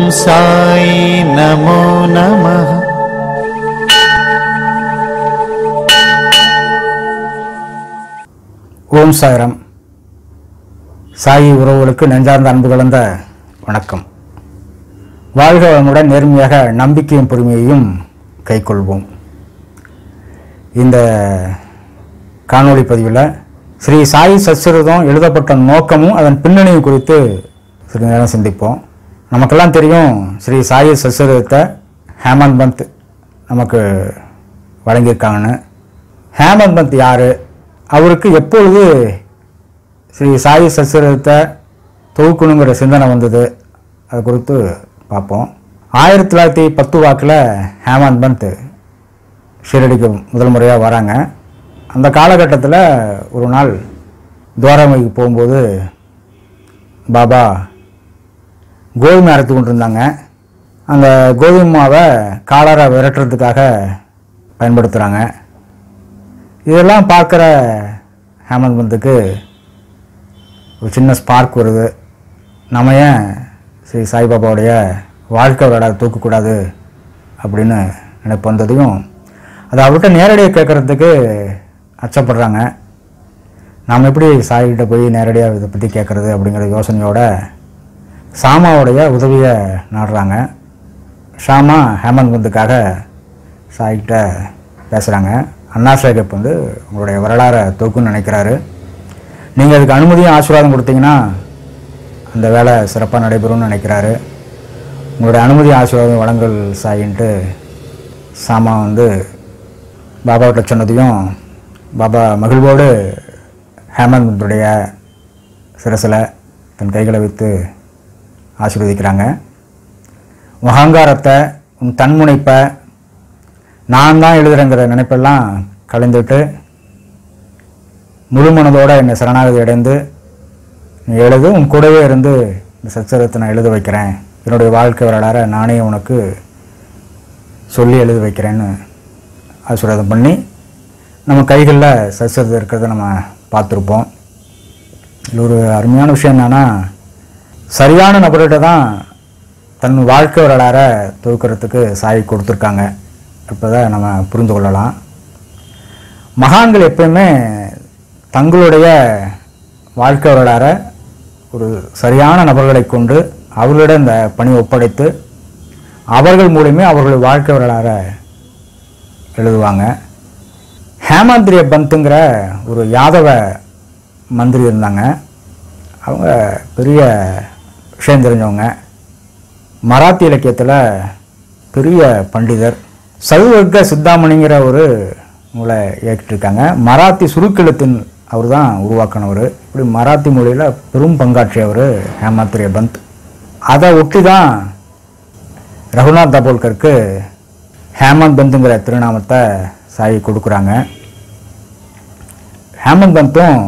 साई नमो नमः ஓம் சாய்ராம் சாயி உறவுகளுக்கு நெஞ்சார்ந்த அன்பு கலந்த வணக்கம் வாழ்க வளமுடன் நேர்மையாக நம்பிக்கையும் பொறுமையையும் கைக்கொள்வோம் இந்த காணொளி பதிவில் ஸ்ரீ சாயி சச்சரிதம் எழுதப்பட்ட நோக்கமும் அதன் பின்னணியும் குறித்து சிறிது நேரம் சிந்திப்போம் நமக்கெல்லாம் தெரியும் ஸ்ரீ சாயி சச்சரிதத்தை ஹேமந்த் பந்த் நமக்கு வழங்கியிருக்காங்கன்னு ஹேமந்த் பந்த் யார் அவருக்கு எப்பொழுது ஸ்ரீ சாயி சச்சரிதத்தை தொகுக்கணுங்கிற சிந்தனை வந்தது அது குறித்து பார்ப்போம் ஆயிரத்தி தொள்ளாயிரத்தி பத்து வாக்கில் ஹேமந்த் பந்த் ஷீரடிக்கு முதல் முறையாக வராங்க அந்த காலகட்டத்தில் ஒரு நாள் துவாரமைக்கு போகும்போது பாபா கோதுமை அரைத்து கொண்டு இருந்தாங்க அந்த கோதுமை மாவை காலரை விரட்டுறதுக்காக பயன்படுத்துகிறாங்க இதெல்லாம் பார்க்குற ஹேமந்த் பந்துக்கு ஒரு சின்ன ஸ்பார்க் வருது நம்ம ஏன் ஸ்ரீ சாய்பாபாவுடைய வாழ்க்கை விளையாட தூக்கக்கூடாது அப்படின்னு நினைப்பு வந்ததையும் அது அவர்கிட்ட நேரடியாக கேட்குறதுக்கு அச்சப்படுறாங்க நாம் எப்படி சாய்கிட்ட போய் நேரடியாக இதை பற்றி கேட்குறது அப்படிங்கிற யோசனையோட சாமாவுடைய உதவியை நாடுறாங்க ஷாமா ஹேமந்த் பந்துக்காக சாய்கிட்ட பேசுகிறாங்க அண்ணா சாஹிப் வந்து உங்களுடைய வரலாறை தூக்குன்னு நினைக்கிறாரு நீங்கள் அதுக்கு அனுமதியும் ஆசீர்வாதம் கொடுத்தீங்கன்னா அந்த வேலை சிறப்பாக நடைபெறும்னு நினைக்கிறாரு உங்களுடைய அனுமதி ஆசீர்வாதம் வழங்கல் சாயின்ட்டு சாமா வந்து பாபாவிட்ட சொன்னதையும் பாபா மகிழ்வோடு ஹேமந்துடைய சிரசில் தன் கைகளை வைத்து ஆசீர்வதிக்கிறாங்க உன் அகங்காரத்தை உன் தன்முனைப்பை நான் தான் எழுதுறேங்கிற நினைப்பெல்லாம் கலைந்துட்டு முழு மனதோட என்னை சரணாகதி அடைந்து நீ எழுது உன் கூடவே இருந்து இந்த சச்சரத்தை நான் எழுத வைக்கிறேன் என்னுடைய வாழ்க்கை வரலாறை நானே உனக்கு சொல்லி எழுத வைக்கிறேன்னு ஆசீர்வாதம் பண்ணி நம்ம கைகளில் சச்சரத்தை இருக்கிறத நம்ம பார்த்துருப்போம் இது ஒரு அருமையான விஷயம் என்னன்னா சரியான நபர்கிட்ட தான் தன் வாழ்க்கை வரலாறை தொகுக்கிறதுக்கு சாய் கொடுத்துருக்காங்க இப்போதை நம்ம புரிந்து கொள்ளலாம் மகான்கள் எப்பயுமே தங்களுடைய வாழ்க்கை வரலாறை ஒரு சரியான நபர்களை கொண்டு அவர்களிடம் இந்த பணி ஒப்படைத்து அவர்கள் மூலியமே அவர்களுடைய வாழ்க்கை வரலாறை எழுதுவாங்க ஹேமாந்திரிய பந்துங்கிற ஒரு யாதவ மந்திரி இருந்தாங்க அவங்க பெரிய விஷயம் தெரிஞ்சவங்க மராத்தி இலக்கியத்தில் பெரிய பண்டிதர் சதுவர்க்க சித்தாமணிங்கிற ஒரு நூலை இயக்கிட்டிருக்காங்க மராத்தி சுருக்கெழுத்தின் அவர் தான் உருவாக்கினவர் இப்படி மராத்தி மொழியில் பெரும் பங்காற்றியவர் ஹேமாத்திரிய பந்த் அதை ஒட்டி தான் ரகுநாத் தபோல்கருக்கு ஹேமந்த் பந்துங்கிற திருநாமத்தை சாயி கொடுக்குறாங்க ஹேமந்த் பந்தும்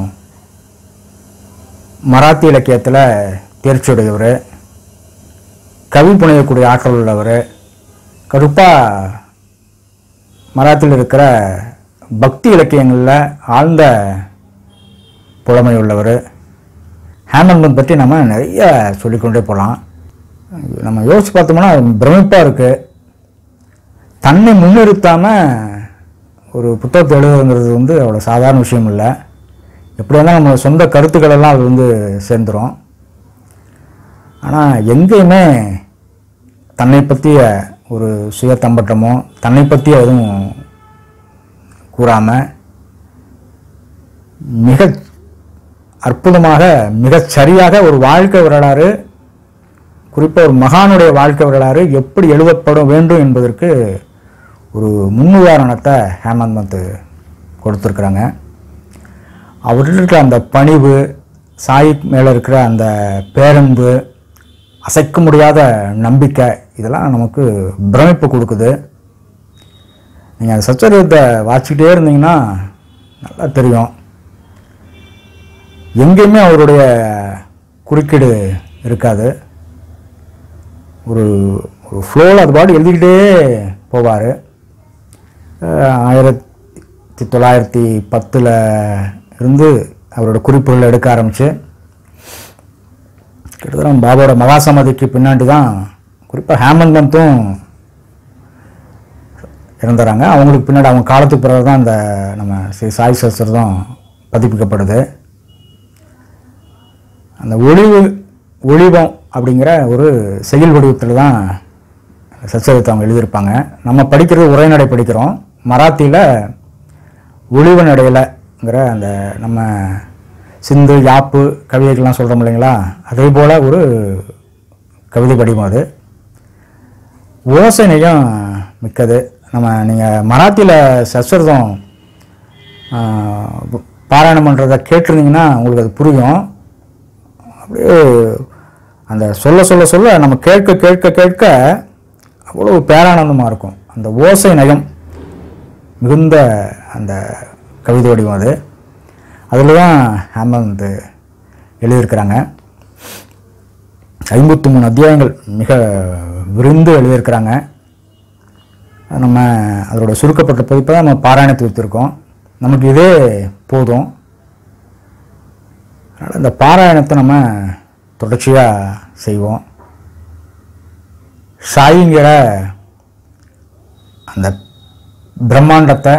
மராத்தி இலக்கியத்தில் தேர்ச்சியுடையவர் கவி புனையக்கூடிய ஆற்றல் உள்ளவர் கருப்பாக மராத்தில் இருக்கிற பக்தி இலக்கியங்களில் ஆழ்ந்த புலமை உள்ளவர் ஹேமந்த் பற்றி நம்ம நிறைய சொல்லிக்கொண்டே போகலாம் நம்ம யோசிச்சு பார்த்தோம்னா பிரமிப்பாக இருக்குது தன்னை முன்னிறுத்தாமல் ஒரு புத்தகத்தை எழுதுங்கிறது வந்து அவ்வளோ சாதாரண விஷயம் இல்லை எப்படி இருந்தால் நம்ம சொந்த கருத்துக்கள் எல்லாம் அது வந்து சேர்ந்துடும் ஆனால் எங்கேயுமே தன்னை பற்றிய ஒரு சுய தம்பட்டமோ தன்னை பற்றி எதுவும் கூறாமல் மிக அற்புதமாக மிகச் சரியாக ஒரு வாழ்க்கை வரலாறு குறிப்பாக ஒரு மகானுடைய வாழ்க்கை வரலாறு எப்படி எழுதப்பட வேண்டும் என்பதற்கு ஒரு முன்னுதாரணத்தை ஹேமந்த் பந்த் கொடுத்துருக்குறாங்க அவர்கிட்ட இருக்கிற அந்த பணிவு சாய் மேலே இருக்கிற அந்த பேரன்பு அசைக்க முடியாத நம்பிக்கை இதெல்லாம் நமக்கு பிரமிப்பு கொடுக்குது நீங்கள் அந்த சச்சரிவத்தை வாசிக்கிட்டே இருந்தீங்கன்னா நல்லா தெரியும் எங்கேயுமே அவருடைய குறுக்கீடு இருக்காது ஒரு ஒரு ஃப்ளோவில் அது பாட்டு எழுதிக்கிட்டே போவார் ஆயிரத்தி தொள்ளாயிரத்தி பத்தில் இருந்து அவரோட குறிப்புகள் எடுக்க ஆரம்பித்து கிட்டத்தட்ட பாபாவோட மகாசமாதிக்கு பின்னாடி தான் குறிப்பாக ஹேமந்த் பந்தும் இறந்துறாங்க அவங்களுக்கு பின்னாடி அவங்க காலத்துக்கு பிறகு தான் இந்த நம்ம ஸ்ரீ சாய் சஸ்திரம் பதிப்பிக்கப்படுது அந்த ஒளிவு ஒளிவம் அப்படிங்கிற ஒரு செயல் வடிவத்தில் தான் சச்சரித்தை அவங்க எழுதியிருப்பாங்க நம்ம படிக்கிறது உரைநடை படிக்கிறோம் மராத்தியில் ஒளிவு நடையிலங்கிற அந்த நம்ம சிந்து யாப்பு கவிதைகள்லாம் சொல்கிறோம் இல்லைங்களா அதே போல் ஒரு கவிதை வடிவம் அது ஓசை நயம் மிக்கது நம்ம நீங்கள் மராத்தியில் சஸ்வரதம் பாராயணம் பண்ணுறத கேட்டிருந்தீங்கன்னா உங்களுக்கு அது புரியும் அப்படியே அந்த சொல்ல சொல்ல சொல்ல நம்ம கேட்க கேட்க கேட்க அவ்வளோ பேரானந்தமாக இருக்கும் அந்த ஓசை நயம் மிகுந்த அந்த கவிதை வடிவம் அது அதில் தான் ஹேமந்த் எழுதியிருக்கிறாங்க ஐம்பத்தி மூணு அத்தியாயங்கள் மிக விரிந்து எழுதியிருக்கிறாங்க நம்ம அதோட சுருக்கப்பட்ட பதிப்பை தான் நம்ம பாராயணத்து வைத்திருக்கோம் நமக்கு இதே போதும் அதனால் இந்த பாராயணத்தை நம்ம தொடர்ச்சியாக செய்வோம் சாயிங்கிற அந்த பிரம்மாண்டத்தை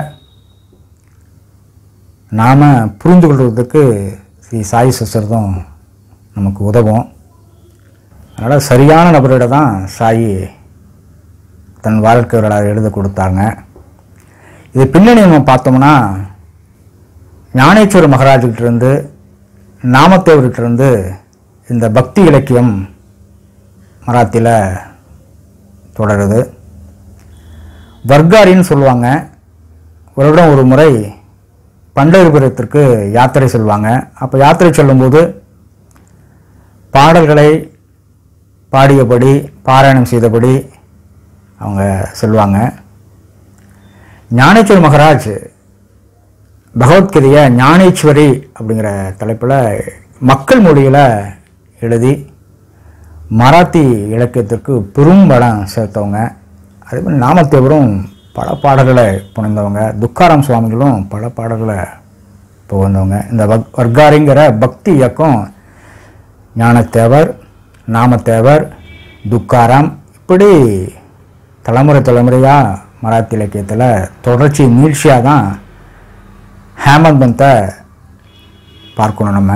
நாம் புரிந்து கொள்வதற்கு ஸ்ரீ சாய் சிஸ்டர்தான் நமக்கு உதவும் அதனால் சரியான நபரிடம் தான் சாயி தன் வாழ்க்கை வரலாறு எழுத கொடுத்தாங்க இது பின்னணி நம்ம பார்த்தோம்னா ஞானேஸ்வர மகாராஜ்கிட்டேருந்து நாமத்தேவர்கிட்டேருந்து இந்த பக்தி இலக்கியம் மராத்தியில் தொடருது வர்க்காரின்னு சொல்லுவாங்க வருடம் ஒரு முறை பண்டரிபுரத்திற்கு யாத்திரை செல்வாங்க அப்போ யாத்திரை செல்லும்போது பாடல்களை பாடியபடி பாராயணம் செய்தபடி அவங்க செல்வாங்க ஞானேஸ்வர மகாராஜ் பகவத்கீதையை ஞானேஸ்வரி அப்படிங்கிற தலைப்பில் மக்கள் மொழியில் எழுதி மராத்தி இலக்கியத்திற்கு பெரும் பலம் சேர்த்தவங்க அதே மாதிரி நாமத்தேவரும் பல பாடல்களை புனைந்தவங்க துக்காராம் சுவாமிகளும் பல பாடல்களை புகழ்ந்தவங்க இந்த வக் வர்க்காரிங்கிற பக்தி இயக்கம் ஞானத்தேவர் நாமத்தேவர் துக்காராம் இப்படி தலைமுறை தலைமுறையாக மராத்தி இலக்கியத்தில் தொடர்ச்சி நீட்சியாக தான் ஹேமந்த் பந்தை பார்க்கணும் நம்ம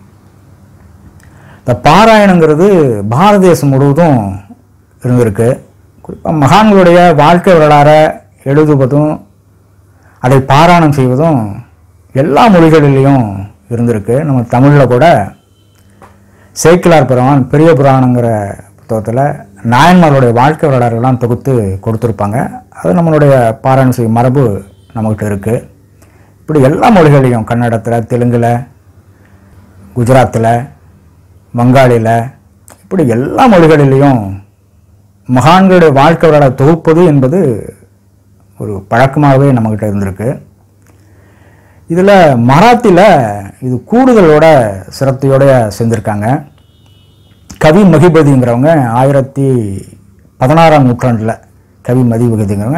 இந்த பாராயணங்கிறது பாரத தேசம் முழுவதும் இருந்திருக்கு குறிப்பாக மகான்களுடைய வாழ்க்கை வரலாறை எழுதுவதும் அதை பாராயணம் செய்வதும் எல்லா மொழிகளிலையும் இருந்திருக்கு நம்ம தமிழில் கூட சேக்கிலார் புராணம் பெரிய புராணங்கிற புத்தகத்தில் நாயன்மார்களுடைய வாழ்க்கை வரலாறுகள்லாம் தொகுத்து கொடுத்துருப்பாங்க அது நம்மளுடைய பாராயணம் செய்யும் மரபு நம்மகிட்ட இருக்குது இப்படி எல்லா மொழிகளையும் கன்னடத்தில் தெலுங்கில் குஜராத்தில் வங்காளியில் இப்படி எல்லா மொழிகளிலையும் மகான்களுடைய வாழ்க்கை வரலாறு தொகுப்பது என்பது ஒரு பழக்கமாகவே நம்மக்கிட்ட இருந்திருக்கு இதில் மராத்தியில் இது கூடுதலோட சிரத்தையோட செஞ்சுருக்காங்க கவி மகிபதிங்கிறவங்க ஆயிரத்தி பதினாறாம் நூற்றாண்டில் கவி மதிபதிங்கிறவங்க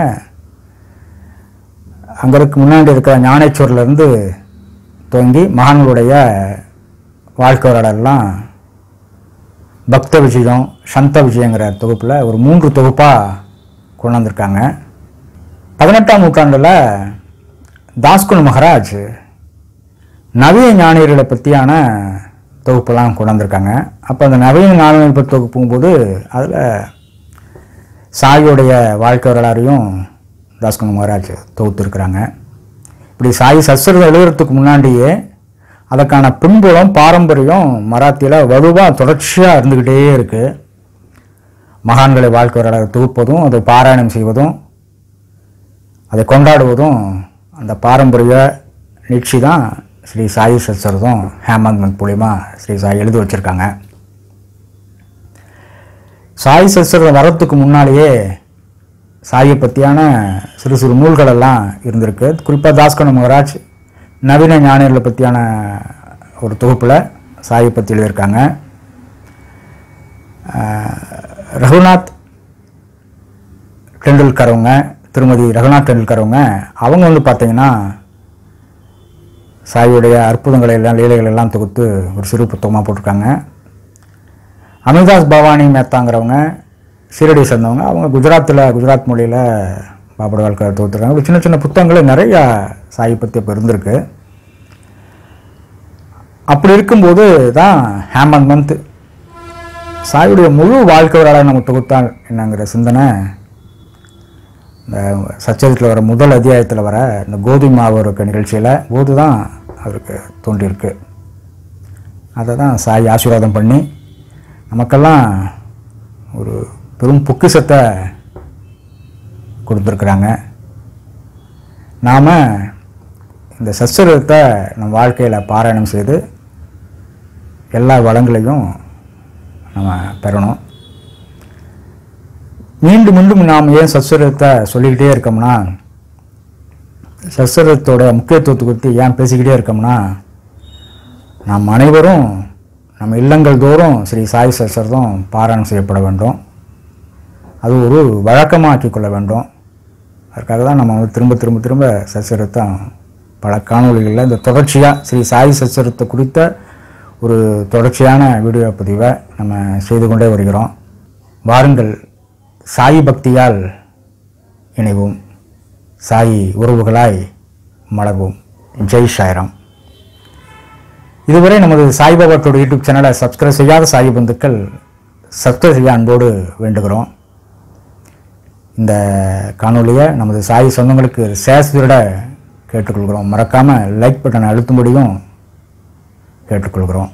அங்கே இருக்க முன்னாடி இருக்கிற ஞானேஸ்வரிலேருந்து துவங்கி மகான்களுடைய வாழ்க்கை வரலாறுலாம் பக்த விஷயம் சந்த விஷயங்கிற தொகுப்பில் ஒரு மூன்று தொகுப்பாக கொண்டு வந்திருக்காங்க பதினெட்டாம் நூற்றாண்டில் தாஸ்குன் மகாராஜ் நவீன ஞானியர்களை பற்றியான தொகுப்பெல்லாம் கொண்டு வந்திருக்காங்க அப்போ அந்த நவீன ஞானியர்கள் பற்றி தொகுப்புங்கும்போது அதில் சாயோடைய வாழ்க்கை வரலாறையும் தாஸ்குன் மகாராஜ் தொகுத்துருக்குறாங்க இப்படி சாய் சஸ்திரம் எழுதுறதுக்கு முன்னாடியே அதற்கான பின்புலம் பாரம்பரியம் மராத்தியில் வலுவாக தொடர்ச்சியாக இருந்துக்கிட்டே இருக்குது மகான்களை வாழ்க்கை வரலாறு தொகுப்பதும் அதை பாராயணம் செய்வதும் அதை கொண்டாடுவதும் அந்த பாரம்பரிய நிகழ்ச்சி தான் ஸ்ரீ சாயி சச்சரதும் ஹேமந்த் மந்த் மூலிமா ஸ்ரீ சாய் எழுதி வச்சுருக்காங்க சாய் சச்சரதம் வரத்துக்கு முன்னாலேயே சாயை பற்றியான சிறு சிறு நூல்கள் எல்லாம் இருந்திருக்கு குறிப்பாக தாஸ்கன மகராஜ் நவீன ஞானியர்களை பற்றியான ஒரு தொகுப்பில் சாயை பற்றி எழுதியிருக்காங்க ஆஹ், ரகுநாத் டெண்டுல்கர் அவங்க திருமதி ரகுநாத் டெண்டுல்கர் அவங்க அவங்க வந்து பார்த்தீங்கன்னா சாயுடைய அற்புதங்களை எல்லாம் லீலைகள் எல்லாம் தொகுத்து ஒரு சிறு புத்தகமாக போட்டிருக்காங்க அமிதாஸ் பவானி மேத்தாங்கிறவங்க சீரடி சேர்ந்தவங்க அவங்க குஜராத்தில் குஜராத் மொழியில் பாபட வாழ்க்கை தொகுத்துருக்காங்க சின்ன சின்ன புத்தகங்கள் நிறையா சாயை பற்றி இப்போ இருந்திருக்கு அப்படி இருக்கும்போது தான் ஹேமந்த் மந்த் சாயுடைய முழு வாழ்க்கை வரலாறு நம்ம தொகுத்தால் என்னங்கிற சிந்தனை இந்த சச்சரித்தில் வர முதல் அத்தியாயத்தில் வர இந்த கோதுமை மாவு இருக்க நிகழ்ச்சியில் போது தான் அவருக்கு தோன்றியிருக்கு அதை தான் சாய் ஆசீர்வாதம் பண்ணி நமக்கெல்லாம் ஒரு பெரும் பொக்கிஷத்தை கொடுத்துருக்குறாங்க நாம் இந்த சச்சரித்தை நம் வாழ்க்கையில் பாராயணம் செய்து எல்லா வளங்களையும் நம்ம பெறணும் மீண்டும் மீண்டும் நாம் ஏன் சத்சரத்தை சொல்லிக்கிட்டே இருக்கோம்னா சத்சரத்தோட முக்கியத்துவத்தை குறித்து ஏன் பேசிக்கிட்டே இருக்கோம்னா நாம் அனைவரும் நம்ம இல்லங்கள் தோறும் ஸ்ரீ சாய் சத்சரதம் பாராயணம் செய்யப்பட வேண்டும் அது ஒரு வழக்கமாக்கி கொள்ள வேண்டும் அதுக்காக தான் நம்ம வந்து திரும்ப திரும்ப திரும்ப சச்சரித்தை பல காணொளிகளில் இந்த தொடர்ச்சியாக ஸ்ரீ சாய் சச்சரித்தை குறித்த ஒரு தொடர்ச்சியான வீடியோ பதிவை நம்ம செய்து கொண்டே வருகிறோம் வாருங்கள் சாய் பக்தியால் இணைவோம் சாய் உறவுகளாய் மலர்வோம் ஜெய் சாய்ராம் இதுவரை நமது சாய்பாபாட்டோட யூடியூப் சேனலை சப்ஸ்கிரைப் செய்யாத சாய் பந்துக்கள் சப்ஸ்கிரைப் செய்ய அன்போடு வேண்டுகிறோம் இந்த காணொலியை நமது சாய் சொந்தங்களுக்கு சேசிட கேட்டுக்கொள்கிறோம் மறக்காமல் லைக் பட்டனை அழுத்தும்படியும் கேட்டுக்கொள்கிறோம்